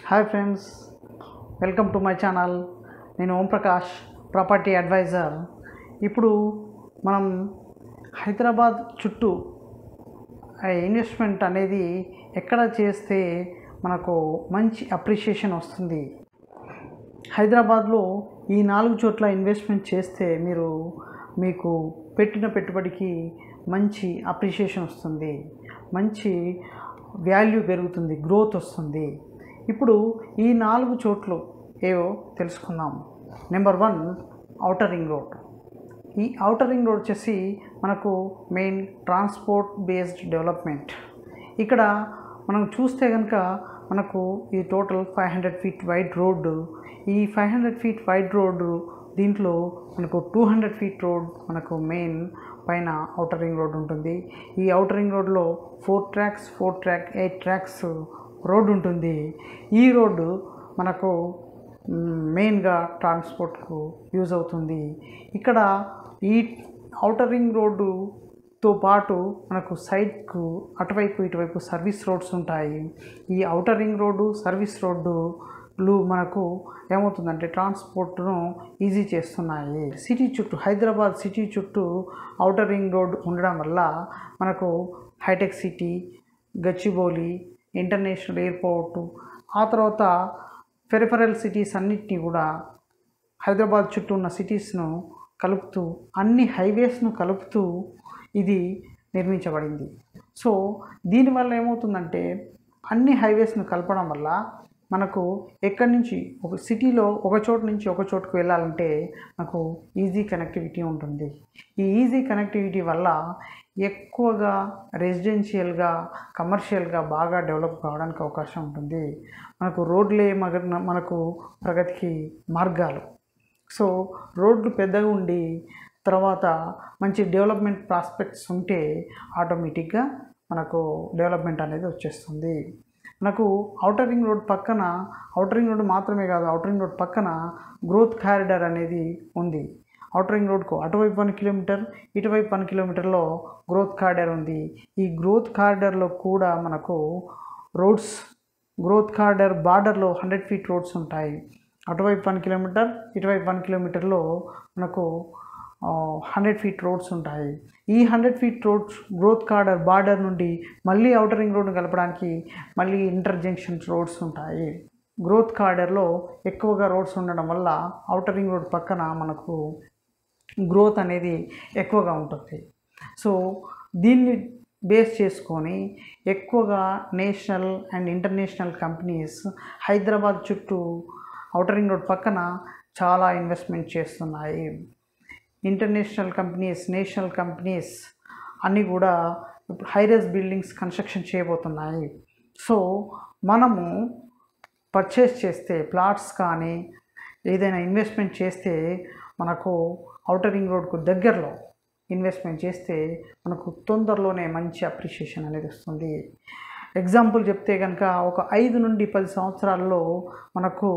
hi friends welcome to my channel నేను Omprakash property advisor ఇప్పుడు మనం హైదరాబాద్ చుట్టూ ఆ ఇన్వెస్ట్మెంట్ అనేది ఎక్కడ చేస్తే మనకు మంచి అప్రిషియేషన్ వస్తుంది హైదరాబాద్లో ఈ నాలుగు చోట్ల ఇన్వెస్ట్మెంట్ చేస్తే మీరు మీకు పెట్టిన పెట్టుబడికి మంచి అప్రిషియేషన్ వస్తుంది మంచి వాల్యూ పెరుగుతుంది గ్రోత్ వస్తుంది ఇప్పుడు ఈ నాలుగు చోట్లు ఏవో తెలుసుకుందాం number one outer ring road ఈ ఔటర్ రింగ్ రోడ్ వచ్చేసి మనకు మెయిన్ ట్రాన్స్పోర్ట్ బేస్డ్ డెవలప్మెంట్ ఇక్కడ మనం చూస్తే కనుక మనకు ఈ total five hundred feet wide road ఈ five hundred feet wide road దీంట్లో మనకు టూ హండ్రెడ్ ఫీట్ రోడ్ మనకు మెయిన్ పైన ఔటర్ రింగ్ రోడ్ ఉంటుంది ఈ ఔటర్ రింగ్ రోడ్లో four tracks four track eight tracks road ఉంటుంది ఈ రోడ్డు మనకు మెయిన్గా ట్రాన్స్పోర్ట్కు యూజ్ అవుతుంది ఇక్కడ ఈ ఔటర్ రింగ్ రోడ్డుతో పాటు మనకు సైడ్కు అటువైపు ఇటువైపు సర్వీస్ రోడ్స్ ఉంటాయి ఈ ఔటర్ రింగ్ రోడ్డు సర్వీస్ రోడ్డులు మనకు ఏమవుతుందంటే ట్రాన్స్పోర్ట్ను ఈజీ చేస్తున్నాయి సిటీ చుట్టూ హైదరాబాద్ సిటీ చుట్టూ ఔటర్ రింగ్ రోడ్ ఉండడం వల్ల మనకు hitech city Gachibowli international airport ఆ తర్వాత పెరిఫరల్ సిటీస్ అన్నిటినీ కూడా హైదరాబాద్ చుట్టూ ఉన్న సిటీస్ను కలుపుతూ అన్ని హైవేస్ను కలుపుతూ ఇది నిర్మించబడింది సో దీనివల్ల ఏమవుతుందంటే అన్ని హైవేస్ను కలపడం వల్ల మనకు ఎక్కడి నుంచి ఒక సిటీలో ఒక చోటు నుంచి ఒక చోటుకు వెళ్ళాలంటే మనకు ఈజీ కనెక్టివిటీ ఉంటుంది ఈ ఈజీ కనెక్టివిటీ వల్ల ఎక్కువగా రెసిడెన్షియల్గా కమర్షియల్గా బాగా డెవలప్ కావడానికి అవకాశం ఉంటుంది మనకు రోడ్లే మగ మనకు ప్రగతికి మార్గాలు సో రోడ్లు పెద్దగా ఉండి తర్వాత మంచి డెవలప్మెంట్ ప్రాస్పెక్ట్స్ ఉంటే ఆటోమేటిక్గా మనకు డెవలప్మెంట్ అనేది వచ్చేస్తుంది మనకు ఔటర్ రింగ్ రోడ్ పక్కన ఔటర్ రింగ్ రోడ్ మాత్రమే కాదు ఔటర్ రింగ్ రోడ్ పక్కన గ్రోత్ కారిడార్ అనేది ఉంది ఔటర్ రింగ్ రోడ్కు అటువైపు వన్ కిలోమీటర్ ఇటువైపు వన్ కిలోమీటర్లో గ్రోత్ కారిడార్ ఉంది ఈ గ్రోత్ కారిడార్లో కూడా మనకు రోడ్స్ గ్రోత్ కారిడార్ బార్డర్లో హండ్రెడ్ ఫీట్ రోడ్స్ ఉంటాయి అటువైపు వన్ కిలోమీటర్ ఇటువైపు వన్ కిలోమీటర్లో మనకు హండ్రెడ్ ఫీట్ రోడ్స్ ఉంటాయి ఈ hundred feet roads growth corridor border నుండి మళ్ళీ ఔటర్ రింగ్ రోడ్ను కలపడానికి మళ్ళీ ఇంటర్ జంక్షన్ రోడ్స్ ఉంటాయి గ్రోత్ కార్డర్లో ఎక్కువగా రోడ్స్ ఉండడం వల్ల ఔటర్ రింగ్ రోడ్ పక్కన మనకు గ్రోత్ అనేది ఎక్కువగా ఉంటుంది సో దీన్ని బేస్ చేసుకొని ఎక్కువగా national and international companies Hyderabad చుట్టూ ఔటర్ రింగ్ రోడ్ పక్కన చాలా ఇన్వెస్ట్మెంట్ చేస్తున్నాయి ఇంటర్నేషనల్ కంపెనీస్ నేషనల్ కంపెనీస్ అన్నీ కూడా ఇప్పుడు హైరేస్ బిల్డింగ్స్ కన్స్ట్రక్షన్ చేయబోతున్నాయి సో మనము పర్చేస్ చేస్తే ప్లాట్స్ కానీ ఏదైనా ఇన్వెస్ట్మెంట్ చేస్తే మనకు ఔటర్ రింగ్ రోడ్కు దగ్గరలో ఇన్వెస్ట్మెంట్ చేస్తే మనకు తొందరలోనే మంచి అప్రిషియేషన్ అనేది వస్తుంది ఎగ్జాంపుల్ చెప్తే కనుక ఒక ఐదు నుండి పది సంవత్సరాల్లో మనకు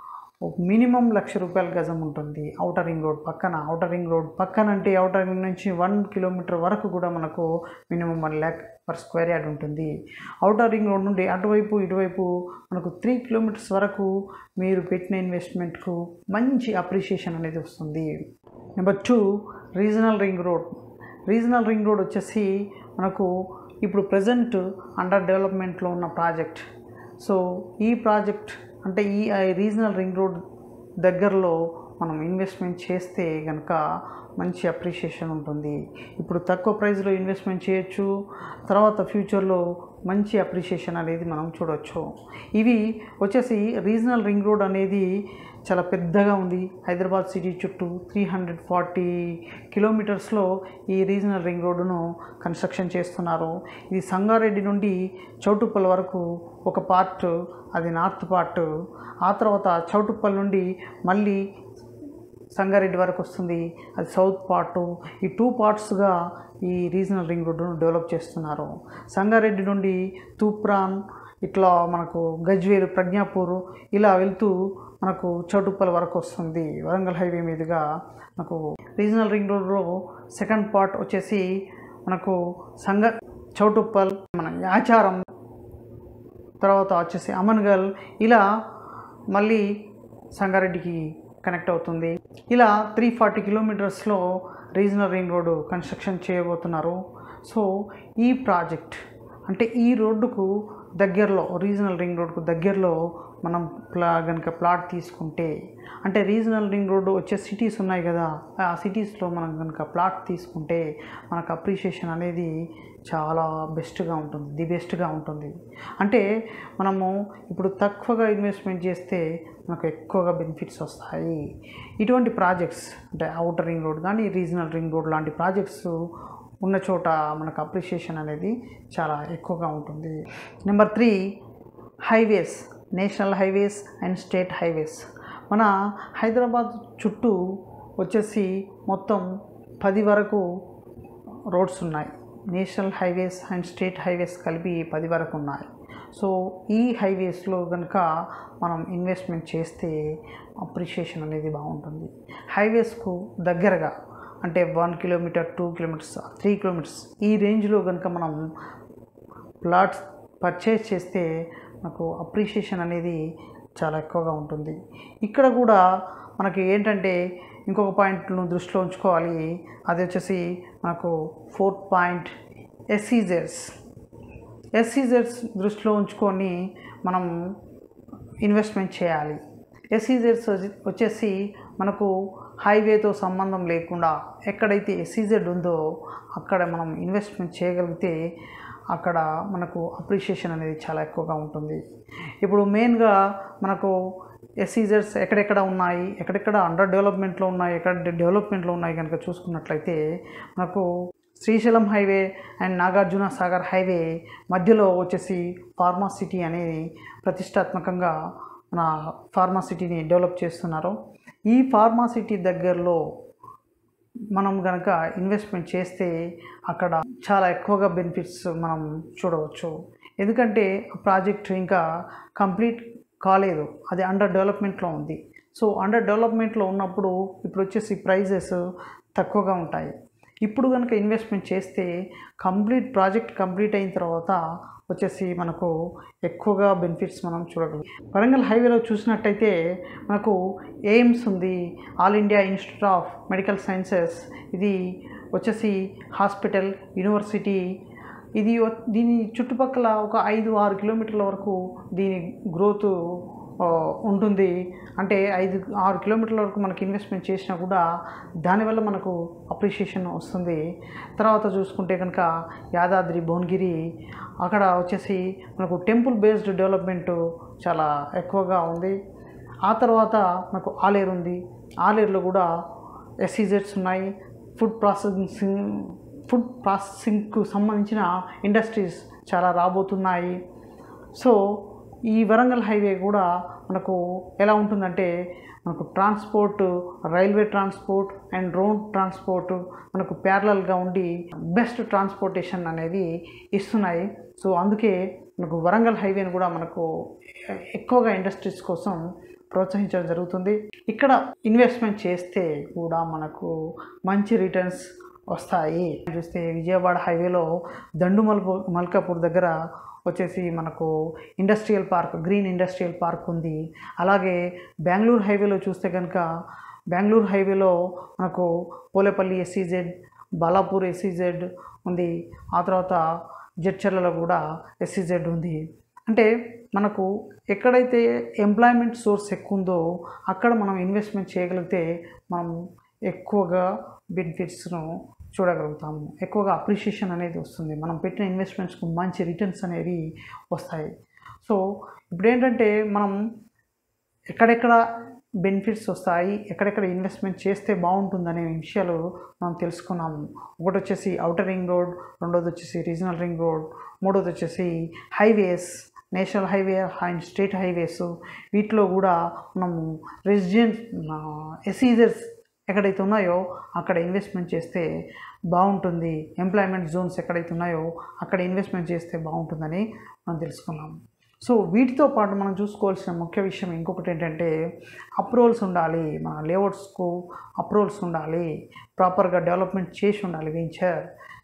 మినిమం లక్ష రూపాయల గజం ఉంటుంది ఔటర్ రింగ్ రోడ్ పక్కన ఔటర్ రింగ్ రోడ్ పక్కన అంటే ఔటర్ రింగ్ నుంచి వన్ కిలోమీటర్ వరకు కూడా మనకు minimum one lakh per square yard ఉంటుంది ఔటర్ రింగ్ రోడ్ నుండి అటువైపు ఇటువైపు మనకు త్రీ కిలోమీటర్స్ వరకు మీరు పెట్టిన ఇన్వెస్ట్మెంట్కు మంచి అప్రిషియేషన్ అనేది వస్తుంది number two regional regional ring road regional ring road వచ్చేసి మనకు ఇప్పుడు ప్రజెంట్ అండర్ డెవలప్మెంట్లో ఉన్న ప్రాజెక్ట్ సో ఈ ప్రాజెక్ట్ అంటే ఈ రీజనల్ రింగ్ రోడ్ దగ్గరలో మనం ఇన్వెస్ట్మెంట్ చేస్తే కనుక మంచి అప్రిషియేషన్ ఉంటుంది ఇప్పుడు తక్కువ ప్రైస్లో ఇన్వెస్ట్మెంట్ చేయొచ్చు తర్వాత ఫ్యూచర్లో మంచి అప్రిషియేషన్ అనేది మనం చూడవచ్చు ఇవి వచ్చేసి రీజనల్ రింగ్ రోడ్ అనేది చాలా పెద్దగా ఉంది హైదరాబాద్ సిటీ చుట్టూ త్రీ హండ్రెడ్ ఫార్టీ కిలోమీటర్స్లో ఈ రీజనల్ రింగ్ రోడ్డును కన్స్ట్రక్షన్ చేస్తున్నారు ఇది సంగారెడ్డి నుండి చౌటుప్పల్ వరకు ఒక పార్ట్ అది నార్త్ పార్ట్ ఆ తర్వాత చౌటుప్పల్ నుండి మళ్ళీ సంగారెడ్డి వరకు వస్తుంది అది సౌత్ పార్ట్ ఈ టూ పార్ట్స్గా ఈ రీజనల్ రింగ్ రోడ్డును డెవలప్ చేస్తున్నారు సంగారెడ్డి నుండి తూప్రాన్ ఇట్లా మనకు గజ్వేలు ప్రజ్ఞాపూర్ ఇలా వెళ్తూ మనకు చౌటుప్పల్ వరకు వస్తుంది వరంగల్ హైవే మీదుగా మనకు రీజనల్ రింగ్ రోడ్లో సెకండ్ పార్ట్ వచ్చేసి మనకు సంగ చౌటుప్పల్ మన యాచారం తర్వాత వచ్చేసి అమన్గల్ ఇలా మళ్ళీ సంగారెడ్డికి కనెక్ట్ అవుతుంది ఇలా త్రీ ఫార్టీ కిలోమీటర్స్లో రీజనల్ రింగ్ రోడ్డు కన్స్ట్రక్షన్ చేయబోతున్నారు సో ఈ ప్రాజెక్ట్ అంటే ఈ రోడ్డుకు దగ్గరలో రీజనల్ రింగ్ రోడ్డుకు దగ్గరలో మనం ప్లా కనుక ప్లాట్ తీసుకుంటే అంటే రీజనల్ రింగ్ రోడ్డు వచ్చే సిటీస్ ఉన్నాయి కదా ఆ సిటీస్లో మనం కనుక ప్లాట్ తీసుకుంటే మనకు అప్రిషియేషన్ అనేది చాలా బెస్ట్గా ఉంటుంది ది బెస్ట్గా ఉంటుంది అంటే మనము ఇప్పుడు తక్కువగా ఇన్వెస్ట్మెంట్ చేస్తే మనకు ఎక్కువగా బెనిఫిట్స్ వస్తాయి ఇటువంటి ప్రాజెక్ట్స్ అంటే అవుటర్ రింగ్ రోడ్ కానీ రీజనల్ రింగ్ రోడ్ లాంటి ప్రాజెక్ట్స్ ఉన్న చోట మనకు అప్రిషియేషన్ అనేది చాలా ఎక్కువగా ఉంటుంది number three highways national highways and state highways మన హైదరాబాద్ చుట్టూ వచ్చేసి మొత్తం పది వరకు రోడ్స్ ఉన్నాయి national highways and state highways కలిపి పది వరకు ఉన్నాయి సో ఈ హైవేస్లో కనుక మనం ఇన్వెస్ట్మెంట్ చేస్తే అప్రిషియేషన్ అనేది బాగుంటుంది హైవేస్కు దగ్గరగా అంటే one kilometre two kilometres three kilometres ఈ రేంజ్లో కనుక మనం ప్లాట్స్ పర్చేస్ చేస్తే మనకు అప్రిషియేషన్ అనేది చాలా ఎక్కువగా ఉంటుంది ఇక్కడ కూడా మనకి ఏంటంటే ఇంకొక పాయింట్ను దృష్టిలో ఉంచుకోవాలి అది వచ్చేసి మనకు ఫోర్త్ పాయింట్ ఎస్సీజెడ్స్ ఎస్సీజెడ్స్ దృష్టిలో ఉంచుకొని మనం ఇన్వెస్ట్మెంట్ చేయాలి ఎస్సీజెడ్స్ వచ్చేసి మనకు హైవేతో సంబంధం లేకుండా ఎక్కడైతే ఎస్సీజెడ్ ఉందో అక్కడ మనం ఇన్వెస్ట్మెంట్ చేయగలిగితే అక్కడ మనకు అప్రిషియేషన్ అనేది చాలా ఎక్కువగా ఉంటుంది ఇప్పుడు మెయిన్గా మనకు ఎస్సీజెడ్స్ ఎక్కడెక్కడ ఉన్నాయి ఎక్కడెక్కడ అండర్ డెవలప్మెంట్లో ఉన్నాయి ఎక్కడ డెవలప్మెంట్లో ఉన్నాయి కనుక చూసుకున్నట్లయితే మనకు Srisailam highway and Nagarjuna Sagar highway మధ్యలో వచ్చేసి ఫార్మా సిటీ అనేది ప్రతిష్టాత్మకంగా మన ఫార్మా సిటీని డెవలప్ చేస్తున్నారు ఈ ఫార్మా సిటీ దగ్గరలో మనం కనుక ఇన్వెస్ట్మెంట్ చేస్తే అక్కడ చాలా ఎక్కువగా బెనిఫిట్స్ మనం చూడవచ్చు ఎందుకంటే ఆ ప్రాజెక్ట్ ఇంకా కంప్లీట్ కాలేదు అది అండర్ డెవలప్మెంట్లో ఉంది సో అండర్ డెవలప్మెంట్లో ఉన్నప్పుడు ఇప్పుడు వచ్చేసి ప్రైజెస్ తక్కువగా ఉంటాయి ఇప్పుడు కనుక ఇన్వెస్ట్మెంట్ చేస్తే కంప్లీట్ ప్రాజెక్ట్ కంప్లీట్ అయిన తర్వాత వచ్చేసి మనకు ఎక్కువగా బెనిఫిట్స్ మనం చూడగలం వరంగల్ హైవేలో చూసినట్టయితే మనకు ఎయిమ్స్ ఉంది all India institute of medical sciences ఇది వచ్చేసి హాస్పిటల్ యూనివర్సిటీ ఇది వ- దీని చుట్టుపక్కల ఒక ఐదు ఆరు కిలోమీటర్ల వరకు దీని గ్రోత్ ఆ, ఉంటుంది అంటే ఐదు ఆరు కిలోమీటర్ల వరకు మనకి ఇన్వెస్ట్మెంట్ చేసినా కూడా దానివల్ల మనకు అప్రిషియేషన్ వస్తుంది తర్వాత చూసుకుంటే కనుక యాదాద్రి భువనగిరి అక్కడ వచ్చేసి మనకు టెంపుల్ బేస్డ్ డెవలప్మెంట్ చాలా ఎక్కువగా ఉంది ఆ తర్వాత మనకు ఆలేరు ఉంది ఆలేరులో కూడా ఎస్సీజెడ్స్ ఉన్నాయి ఫుడ్ ప్రాసెసింగ్ ఫుడ్ ప్రాసెసింగ్కు సంబంధించిన ఇండస్ట్రీస్ చాలా రాబోతున్నాయి సో ఈ వరంగల్ హైవే కూడా మనకు ఎలా ఉంటుందంటే మనకు transport railway transport and road transport మనకు ప్యారలల్గా ఉండి బెస్ట్ ట్రాన్స్పోర్టేషన్ అనేది ఇస్తున్నాయి సో అందుకే మనకు వరంగల్ హైవేని కూడా మనకు ఎక్కువగా ఇండస్ట్రీస్ కోసం ప్రోత్సహించడం జరుగుతుంది ఇక్కడ ఇన్వెస్ట్మెంట్ చేస్తే కూడా మనకు మంచి రిటర్న్స్ వస్తాయి చూస్తే విజయవాడ హైవేలో దండు మల్పు మల్కాపూర్ దగ్గర వచ్చేసి మనకు industrial park green industrial park ఉంది అలాగే బెంగళూరు హైవేలో చూస్తే కనుక బెంగళూరు హైవేలో మనకు పోలేపల్లి ఎస్సీజెడ్ బాలాపూర్ ఎస్సీజెడ్ ఉంది ఆ తర్వాత జడ్చర్లలో కూడా ఎస్సీజెడ్ ఉంది అంటే మనకు ఎక్కడైతే ఎంప్లాయ్మెంట్ సోర్స్ ఎక్కువ ఉందో అక్కడ మనం ఇన్వెస్ట్మెంట్ చేయగలిగితే మనం ఎక్కువగా బెనిఫిట్స్ను చూడగలుగుతాము ఎక్కువగా అప్రిషియేషన్ అనేది వస్తుంది మనం పెట్టిన ఇన్వెస్ట్మెంట్స్కు మంచి రిటర్న్స్ అనేవి వస్తాయి సో ఇప్పుడు ఏంటంటే మనం ఎక్కడెక్కడ బెనిఫిట్స్ వస్తాయి ఎక్కడెక్కడ ఇన్వెస్ట్మెంట్ చేస్తే బాగుంటుందనే విషయాలు మనం తెలుసుకున్నాము ఒకటి వచ్చేసి అవుటర్ రింగ్ రోడ్ రెండోది వచ్చేసి రీజనల్ రింగ్ రోడ్ మూడోది వచ్చేసి highways national highway and state highways వీటిలో కూడా మనము రెసిడెంట్ ఎసీజర్స్ ఎక్కడైతే ఉన్నాయో అక్కడ ఇన్వెస్ట్మెంట్ చేస్తే బాగుంటుంది ఎంప్లాయ్మెంట్ జోన్స్ ఎక్కడైతే ఉన్నాయో అక్కడ ఇన్వెస్ట్మెంట్ చేస్తే బాగుంటుందని మనం తెలుసుకున్నాం సో వీటితో పాటు మనం చూసుకోవాల్సిన ముఖ్య విషయం ఇంకొకటి ఏంటంటే అప్రూవల్స్ ఉండాలి మన లేఅవుట్స్కు అప్రూవల్స్ ఉండాలి ప్రాపర్గా డెవలప్మెంట్ చేసి ఉండాలి వెంచర్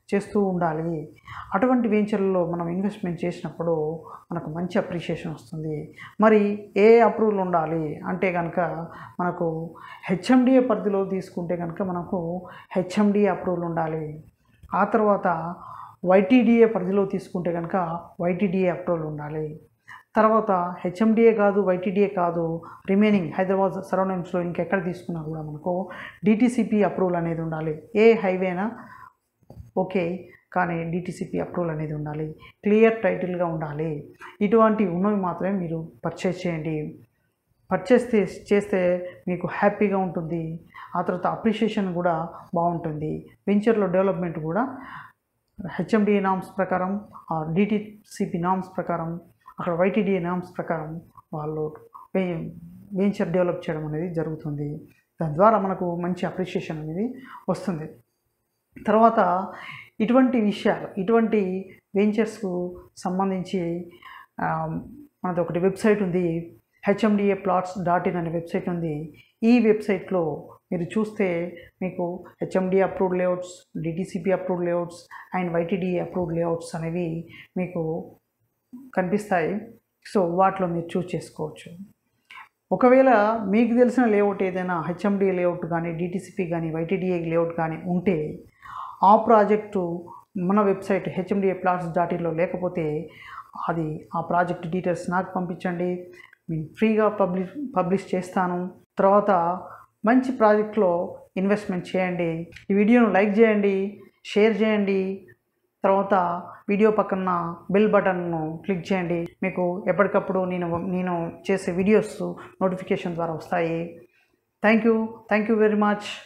చేస్తూ ఉండాలి అటువంటి వెంచర్లలో మనం ఇన్వెస్ట్మెంట్ చేసినప్పుడు మనకు మంచి అప్రిషియేషన్ వస్తుంది మరి ఏ అప్రూవల్ ఉండాలి అంటే కనుక మనకు హెచ్ఎండిఏ పరిధిలో తీసుకుంటే కనుక మనకు హెచ్ఎండిఏ అప్రూవల్ ఉండాలి ఆ తర్వాత వైటీడీఏ పరిధిలో తీసుకుంటే కనుక వైటీడీఏ అప్రూవల్ ఉండాలి తర్వాత హెచ్ఎండిఏ కాదు వైటీడీఏ కాదు రిమైనింగ్ హైదరాబాద్ సరౌండింగ్స్లో ఇంకెక్కడ తీసుకున్నా కూడా మనకు డిటీసీపీ అప్రూవల్ అనేది ఉండాలి ఏ హైవేనా ఓకే కానీ డిటీసీపీ అప్రూవల్ అనేది ఉండాలి క్లియర్ టైటిల్గా ఉండాలి ఇటువంటివి ఉన్నవి మాత్రమే మీరు పర్చేస్ చేయండి పర్చేస్ చేస్తే మీకు హ్యాపీగా ఉంటుంది ఆ తర్వాత అప్రిషియేషన్ కూడా బాగుంటుంది వెంచర్లో డెవలప్మెంట్ కూడా హెచ్ఎండిఏ నామ్స్ ప్రకారం డిటిసిపి నామ్స్ ప్రకారం అక్కడ వైటీడీఏ నామ్స్ ప్రకారం వాళ్ళు వెంచర్ డెవలప్ చేయడం అనేది జరుగుతుంది దాని ద్వారా మనకు మంచి అప్రిషియేషన్ అనేది వస్తుంది తర్వాత ఇటువంటి విషయాలు ఇటువంటి వెంచర్స్కు సంబంధించి ఆ, మనది ఒకటి వెబ్సైట్ ఉంది హెచ్ఎండిఏ ప్లాట్స్ డాట్ ఇన్ అనే వెబ్సైట్ ఉంది ఈ వెబ్సైట్లో మీరు చూస్తే మీకు HMD approved layouts DTCP approved layouts and YTD approved layouts అనేవి మీకు కనిపిస్తాయి సో వాటిలో మీరు చూస్ చేసుకోవచ్చు ఒకవేళ మీకు తెలిసిన లేఅవుట్ ఏదైనా హెచ్ఎండి లేఅవుట్ కానీ డిటిసిపి కానీ వైటీడీఏ లేఅవుట్ కానీ ఉంటే ఆ ప్రాజెక్టు మన వెబ్సైట్ హెచ్ఎండిఏ ప్లాట్స్ డాట్ ఇన్లో లేకపోతే అది ఆ ప్రాజెక్ట్ డీటెయిల్స్ నాకు పంపించండి నేను ఫ్రీగా పబ్లిష్ పబ్లిష్ చేస్తాను తర్వాత మంచి ప్రాజెక్ట్లో ఇన్వెస్ట్మెంట్ చేయండి ఈ వీడియోను లైక్ చేయండి షేర్ చేయండి తర్వాత వీడియో పక్కన బెల్ బటన్ను క్లిక్ చేయండి మీకు ఎప్పటికప్పుడు నేను నేను చేసే వీడియోస్ నోటిఫికేషన్ ద్వారా వస్తాయి thank you thank you very much